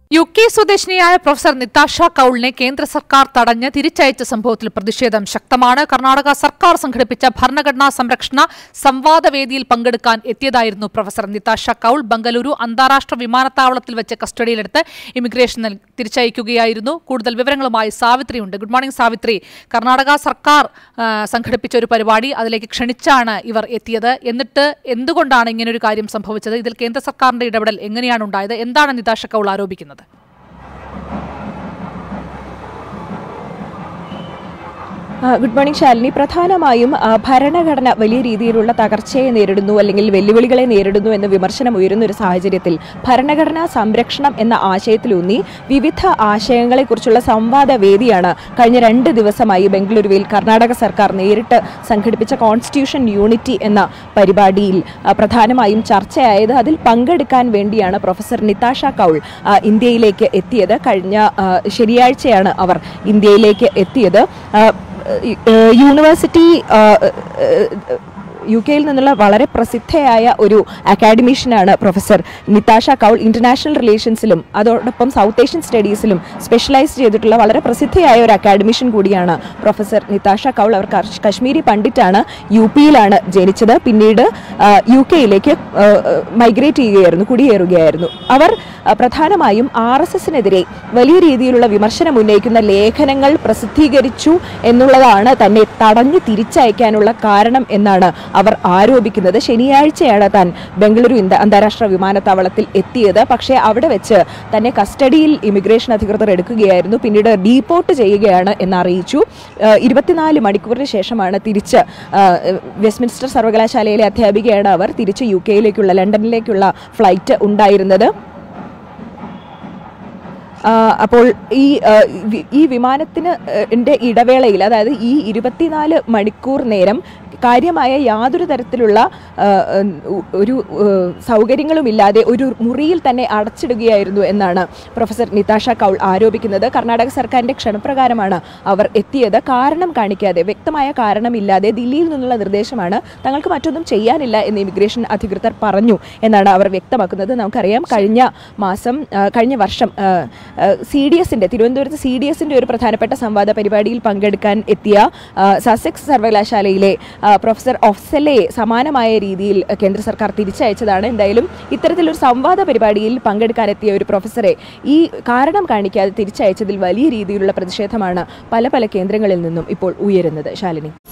U K സ്വദേശിനിയായ professor Nitasha കൌളിനെ കേന്ദ്ര സർക്കാർ തടഞ്ഞ് തിരിച്ചയച്ച സംഭവത്തിൽ പ്രതിഷേധം ശക്തമാണ് കർണാടക സർക്കാർ സംഘടിപ്പിച്ച ഭരണഘടനാ സംരക്ഷണ സംവാദവേദിയിൽ പങ്കെടുക്കാൻ എത്തിയതായിരുന്നു പ്രൊഫസർ നിതാഷ കൌൾ ബംഗളൂരു അന്താരാഷ്ട്ര വിമാനത്താവളത്തിൽ വെച്ച് കസ്റ്റഡിയിലെടുത്ത് ഇമിഗ്രേഷൻ നൽ- തിരിച്ചയക്കുകയായിരുന്നു കൂടുതൽ വിവരങ്ങളുമായി സാവിത്രിയുണ്ട് ഗുഡ് മോർണിംഗ് സാവിത്രി കർണാടക സർക്കാർ ആ, സംഘടിപ്പിച്ച ഒരു പരിപാടി അതിലേക്ക് ക്ഷണിച്ചാണ് ഇവർ എത്തിയത് എന്നിട്ട് എന്തുകൊണ്ടാണ് ഇങ്ങനൊരു കാര്യം സംഭവിച്ചത് ഇതിൽ കേന്ദ്ര സർക്കാരിന്റെ ഇടപെടൽ എങ്ങനെയാണ് ഉണ്ടായത് എന്താണ് നിതാഷ കൌൾ ആരോപിക്കുന്നത് ആ, ഗുഡ് മോർണിംഗ് ശാലിനി പ്രധാനമായും ആ, ഭരണഘടന വലിയ രീതിയിലുള്ള തകർച്ചയെ നേരിടുന്നു അല്ലെങ്കിൽ വെല്ലുവിളികളെ നേരിടുന്നു എന്ന വിമർശനം ഉയരുന്ന ഒരു സാഹചര്യത്തിൽ ഭരണഘടനാ സംരക്ഷണം എന്ന ആശയത്തിലൂന്നി വിവിധ ആശയങ്ങളെക്കുറിച്ചുള്ള സംവാദ വേദിയാണ് കഴിഞ്ഞ രണ്ട് ദിവസമായി ബംഗളൂരുവിൽ കർണാടക സർക്കാർ നേരിട്ട് സംഘടിപ്പിച്ച കോൺസ്റ്റിറ്റ്യൂഷൻ യൂണിറ്റി എന്ന പരിപാടിയിൽ ആ, പ്രധാനമായും ചർച്ചയായത് അതിൽ പങ്കെടുക്കാൻ വേണ്ടിയാണ് പ്രൊഫസർ നിതാഷ കൗൾ ആ, ഇന്ത്യയിലേക്ക് എത്തിയത് കഴിഞ്ഞ ആ, ശനിയാഴ്ചയാണ് അവർ ഇന്ത്യയിലേക്ക് എത്തിയത് ആ, ഈ- ഏഹ് യൂണിവേഴ്സിറ്റി ആ, ഏഹ്, യു കെയിൽ നിന്നുള്ള വളരെ പ്രസിദ്ധയായ ഒരു അക്കാഡമീഷ്യനാണ് പ്രൊഫസർ നിതാഷ കൗൾ ഇന്റർനാഷണൽ റിലേഷൻസിലും അതോടൊപ്പം സൗത്ത് ഏഷ്യൻ സ്റ്റഡീസിലും സ്പെഷ്യലൈസ് ചെയ്തിട്ടുള്ള വളരെ പ്രസിദ്ധയായ ഒരു അക്കാഡമീഷ്യൻ കൂടിയാണ് പ്രൊഫസർ നിതാഷ കൗൾ അവർ കർഷ്- കശ്മീരി പണ്ഡിറ്റാണ് യു പിയിലാണ് ജനിച്ചത് പിന്നീട് ആ, യു കെയിലേക്ക് മൈഗ്രേറ്റ് ചെയ്യുകയായിരുന്നു കുടിയേറുകയായിരുന്നു അവർ ആ, പ്രധാനമായും ആർ എസ് എസിനെതിരെ വലിയ രീതിയിലുള്ള വിമർശനം ഉന്നയിക്കുന്ന ലേഖനങ്ങൾ പ്രസിദ്ധീകരിച്ചു എന്നുള്ളതാണ് തന്നെ തടഞ്ഞു തിരിച്ചയക്കാനുള്ള കാരണം എന്നാണ് അവർ ആരോപിക്കുന്നത് ശനിയാഴ്ചയാണ് താൻ ബംഗളൂരു ഇന്ത- അന്താരാഷ്ട്ര വിമാനത്താവളത്തിൽ എത്തിയത് പക്ഷേ അവിടെ വെച്ച് തന്നെ കസ്റ്റഡിയിൽ ഇമിഗ്രേഷൻ അധികൃതർ എടുക്കുകയായിരുന്നു പിന്നീട് ഡീപ്പോർട്ട് ചെയ്യുകയാണ് എന്ന് അറിയിച്ചു ആ, ഇരുപത്തിനാല് മണിക്കൂറിന് ശേഷമാണ് തിരിച്ച് ആ, വെസ്റ്റ്മിൻസ്റ്റർ സർവകലാശാലയിലെ അധ്യാപികയാണ് അവർ തിരിച്ച് യു കെയിലേക്കുള്ള ലണ്ടനിലേക്കുള്ള ഫ്ലൈറ്റ് ഉണ്ടായിരുന്നത് ആ, അപ്പോൾ ഈ ആ, വി- ഈ വിമാനത്തിന് ന്റെ ഇടവേളയിൽ അതായത് ഈ ഇരുപത്തിനാല് മണിക്കൂർ നേരം കാര്യമായ യാതൊരു തരത്തിലുള്ള ആ, ഉ- ഒരു ആ, സൗകര്യങ്ങളുമില്ലാതെ ഒരു മുറിയിൽ തന്നെ അടച്ചിടുകയായിരുന്നു എന്നാണ് പ്രൊഫസർ നിതാഷ കൗൾ ആരോപിക്കുന്നത് കർണാടക സർക്കാരിന്റെ ക്ഷണപ്രകാരമാണ് അവർ എത്തിയത് കാരണം കാണിക്കാതെ വ്യക്തമായ കാരണമില്ലാതെ ദില്ലിയിൽ നിന്നുള്ള നിർദ്ദേശമാണ് തങ്ങൾക്ക് മറ്റൊന്നും ചെയ്യാനില്ല എന്ന് ഇമിഗ്രേഷൻ അധികൃതർ പറഞ്ഞു എന്നാണ് അവർ വ്യക്തമാക്കുന്നത് നമുക്കറിയാം കഴിഞ്ഞ മാസം ആ, കഴിഞ്ഞ വർഷം സി ഡി എസിന്റെ തിരുവനന്തപുരത്ത് സി ഡി എസിന്റെ ഒരു പ്രധാനപ്പെട്ട സംവാദ പരിപാടിയിൽ പങ്കെടുക്കാൻ എത്തിയ ആ, സസെക്സ് സർവകലാശാലയിലെ ആ, പ്രൊഫസർ ഒഫ്സലെ സമാനമായ രീതിയിൽ കേന്ദ്ര സർക്കാർ തിരിച്ചയച്ചതാണ് എന്തായാലും ഇത്തരത്തിലൊരു സംവാദ പരിപാടിയിൽ പങ്കെടുക്കാനെത്തിയ ഒരു പ്രൊഫസറെ ഈ കാരണം കാണിക്കാതെ തിരിച്ചയച്ചതിൽ വലിയ രീതിയിലുള്ള പ്രതിഷേധമാണ് പല പല കേന്ദ്രങ്ങളിൽ നിന്നും ഇപ്പോൾ ഉയരുന്നത് ശാലിനി